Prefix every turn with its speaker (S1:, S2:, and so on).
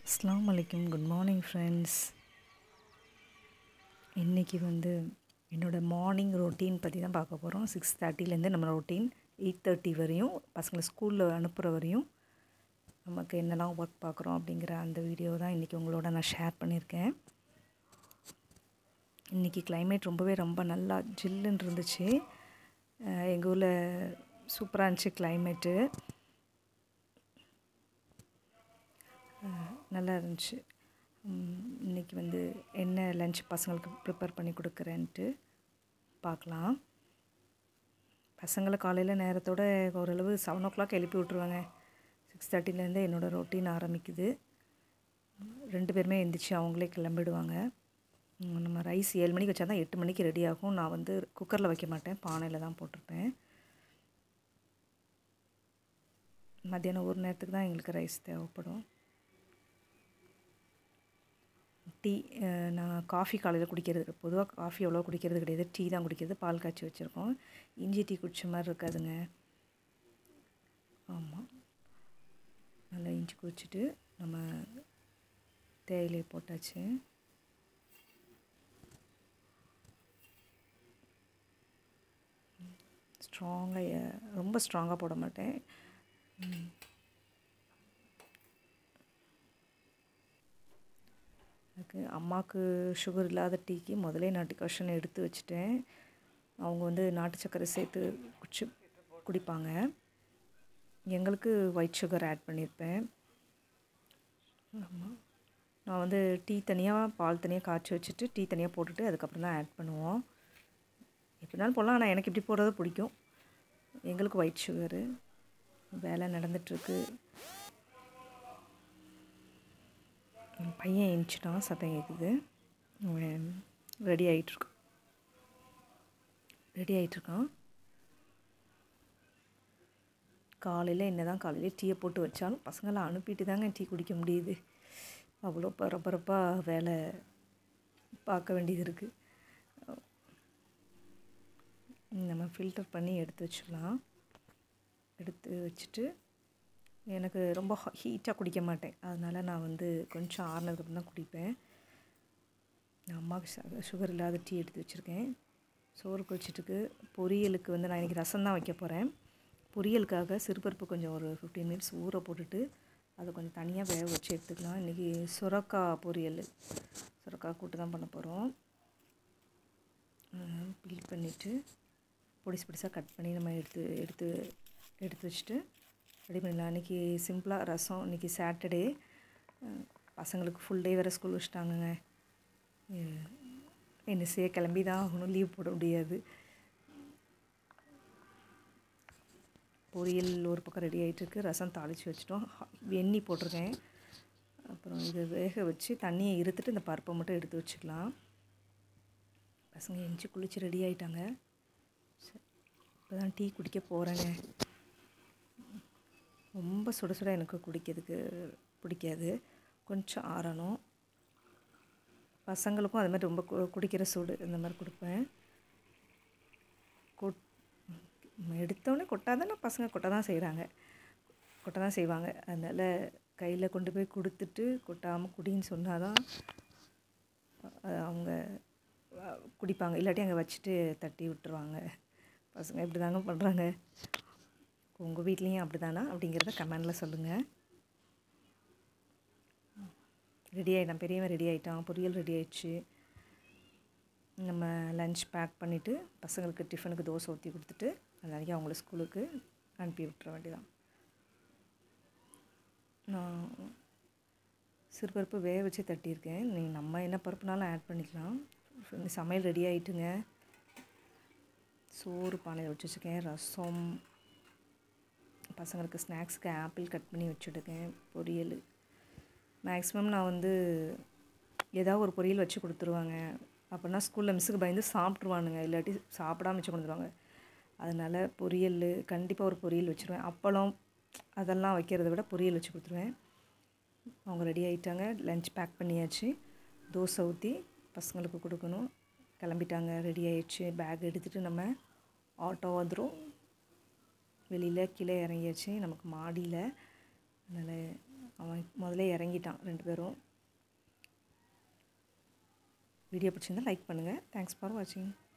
S1: அஸ்ஸலாமு அலைக்கும் good morning friends இன்றைக்கி வந்து என்னோடய மார்னிங் ரொட்டீன் பற்றி தான் பார்க்க போகிறோம் சிக்ஸ் தேர்ட்டிலேருந்து நம்ம ரொட்டீன் எயிட் தேர்ட்டி வரையும் பசங்களை ஸ்கூலில் அனுப்புகிற வரையும் நமக்கு என்னெல்லாம் ஒர்க் பார்க்குறோம் அப்படிங்கிற அந்த வீடியோ தான் இன்றைக்கி உங்களோட நான் ஷேர் பண்ணியிருக்கேன் இன்றைக்கி கிளைமேட் ரொம்பவே ரொம்ப நல்லா ஜில்லுன்னு இருந்துச்சு எங்கள் ஊரில் சூப்பராக இருந்துச்சு கிளைமேட்டு நல்லா இருந்துச்சு இன்றைக்கி வந்து என்ன லஞ்ச் பசங்களுக்கு ப்ரிப்பேர் பண்ணி கொடுக்குறேன்ட்டு பார்க்கலாம் பசங்களை காலையில் நேரத்தோட ஓரளவு செவன் ஓ கிளாக் எழுப்பி விட்ருவாங்க சிக்ஸ் தேர்ட்டிலேருந்து என்னோடய ரொட்டீன் ஆரம்பிக்குது ரெண்டு பேருமே எந்திரிச்சு அவங்களே கிளம்பிடுவாங்க நம்ம ரைஸ் ஏழு மணிக்கு வச்சா தான் எட்டு மணிக்கு ரெடி ஆகும் நான் வந்து குக்கரில் வைக்க மாட்டேன் பானையில் தான் போட்டிருப்பேன் மத்தியானம் ஒரு நேரத்துக்கு தான் எங்களுக்கு ரைஸ் தேவைப்படும் டீ நான் காஃபி காலையில் குடிக்கிறது பொதுவாக காஃபி அவ்வளோ குடிக்கிறது கிடையாது டீ தான் குடிக்கிறது பால் காய்ச்சி வச்சுருக்கோம் இஞ்சி டீ குடிச்ச மாதிரி இருக்காதுங்க ஆமாம் நல்லா இஞ்சி குடிச்சிட்டு நம்ம தேயிலை போட்டாச்சு ஸ்ட்ராங்காக ரொம்ப ஸ்ட்ராங்காக போட மாட்டேன் அதுக்கு அம்மாவுக்கு சுகர் இல்லாத டீக்கு முதலே நான் டிகாஷன் எடுத்து வச்சுட்டேன் அவங்க வந்து நாட்டு சர்க்கரை சேர்த்து குடிச்சு குடிப்பாங்க எங்களுக்கு ஒயிட் சுகர் ஆட் பண்ணியிருப்பேன் ஆமாம் நான் வந்து டீ தனியாக பால் தனியாக காய்ச்சி வச்சுட்டு டீ தனியாக போட்டுட்டு அதுக்கப்புறம் தான் ஆட் பண்ணுவோம் எப்படினாலும் போடலாம் ஆனால் எனக்கு இப்படி போடுறது பிடிக்கும் எங்களுக்கு ஒயிட் சுகரு வேலை நடந்துகிட்ருக்கு என் பையன் எழுந்துட்டான் சத்தம் கேட்குது ரெடி ஆகிட்டுருக்கான் ரெடி ஆகிட்டுருக்கான் காலையில் என்ன தான் காலையில் டீயை போட்டு வச்சாலும் பசங்களாம் அனுப்பிட்டு தாங்க டீ குடிக்க முடியுது அவ்வளோ பரபரப்பாக வேலை பார்க்க வேண்டியது இருக்குது நம்ம ஃபில்டர் பண்ணி எடுத்து வச்சிடலாம் எடுத்து வச்சுட்டு எனக்கு ரொம்ப ஹீட்டாக குடிக்க மாட்டேன் அதனால் நான் வந்து கொஞ்சம் ஆறுனதுக்கப்புறம் தான் குடிப்பேன் நான் அம்மாவுக்கு சுகர் இல்லாத டீ எடுத்து வச்சுருக்கேன் சோறு குடிச்சிட்டுக்கு பொரியலுக்கு வந்து நான் இன்றைக்கி ரசம் தான் வைக்க போகிறேன் பொரியலுக்காக சிறுபருப்பு கொஞ்சம் ஒரு ஃபிஃப்டீன் மினிட்ஸ் ஊற போட்டுட்டு அதை கொஞ்சம் தனியாக வேக வச்சு எடுத்துக்கலாம் இன்றைக்கி சுரக்காய் பொரியல் சுரக்காய் கூட்டு தான் பண்ண போகிறோம் பீல் பண்ணிவிட்டு பொடிசு பொடிசாக கட் பண்ணி நம்ம எடுத்து எடுத்து எடுத்து வச்சுட்டு ரெடி பண்ணிடலாம் இன்றைக்கி சிம்பிளாக ரசம் இன்றைக்கி சாட்டர்டே பசங்களுக்கு ஃபுல் டே வேறு ஸ்கூல் வச்சுட்டாங்கங்க என்ன செய்ய கிளம்பி தான் ஆகணும் லீவ் போட முடியாது பொரியல் ஒரு பக்கம் ரெடி ஆகிட்டுருக்கு ரசம் தாளித்து வச்சிட்டோம் எண்ணெய் போட்டிருக்கேன் அப்புறம் இதை வேக வச்சு தண்ணியை இருத்துட்டு இந்த பருப்பை மட்டும் எடுத்து வச்சுக்கலாம் பசங்க எஞ்சி குளித்து ரெடி ஆகிட்டாங்க இப்போ தான் டீ குடிக்க போகிறேங்க ரொம்ப சுட சுட எனக்கு குடிக்கிறதுக்கு பிடிக்காது கொஞ்சம் ஆறணும் பசங்களுக்கும் அது மாதிரி ரொம்ப குடிக்கிற சூடு இந்த மாதிரி கொடுப்பேன் கொட் எடுத்தோடனே கொட்டாதானே பசங்க கொட்ட தான் செய்கிறாங்க கொட்ட தான் செய்வாங்க அதனால் கையில் கொண்டு போய் கொடுத்துட்டு கொட்டாமல் குடின்னு சொன்னால் தான் அவங்க குடிப்பாங்க இல்லாட்டி அங்கே வச்சுட்டு தட்டி விட்டுருவாங்க பசங்க இப்படி தாங்க பண்ணுறாங்க உங்கள் வீட்லேயும் அப்படி தானா அப்படிங்கிறத கமெண்டில் சொல்லுங்கள் ரெடி ஆகிட்டான் பெரியவன் ரெடி ஆகிட்டான் பொரியல் ரெடி ஆயிடுச்சு நம்ம லன்ச் பேக் பண்ணிவிட்டு பசங்களுக்கு டிஃபனுக்கு தோசை ஊற்றி கொடுத்துட்டு அதனால அவங்கள ஸ்கூலுக்கு அனுப்பி விட்டுற வேண்டியதான் நான் சிறுபருப்பு வேக வச்சு தட்டியிருக்கேன் நீங்கள் நம்ம என்ன பருப்புனாலும் ஆட் பண்ணிக்கலாம் சமையல் ரெடி ஆகிட்டுங்க சோறு பானையில் வச்சு வச்சுருக்கேன் ரசம் பசங்களுக்கு ஸ்நாக்ஸுக்கு ஆப்பிள் கட் பண்ணி வச்சுருக்கேன் பொரியல் மேக்ஸிமம் நான் வந்து ஏதாவது ஒரு பொரியல் வச்சு கொடுத்துருவாங்க அப்படின்னா ஸ்கூலில் மிஸ்ஸுக்கு பயந்து சாப்பிட்ருவானுங்க இல்லாட்டி சாப்பிடாம வச்சு கொடுத்துருவாங்க அதனால் பொரியல் கண்டிப்பாக ஒரு பொரியல் வச்சுருவேன் அப்பளம் அதெல்லாம் வைக்கிறத விட பொரியல் வச்சு கொடுத்துருவேன் அவங்க ரெடி ஆகிட்டாங்க லஞ்ச் பேக் பண்ணியாச்சு தோசை ஊற்றி பசங்களுக்கு கொடுக்கணும் கிளம்பிட்டாங்க ரெடி ஆயிடுச்சு பேக் எடுத்துகிட்டு நம்ம ஆட்டோ வந்துடும் வெளியில் கீழே இறங்கியாச்சு நமக்கு மாடியில் அதனால் அவன் முதல்ல இறங்கிட்டான் ரெண்டு பேரும் வீடியோ பிடிச்சிருந்தா லைக் பண்ணுங்கள் தேங்க்ஸ் ஃபார் வாட்சிங்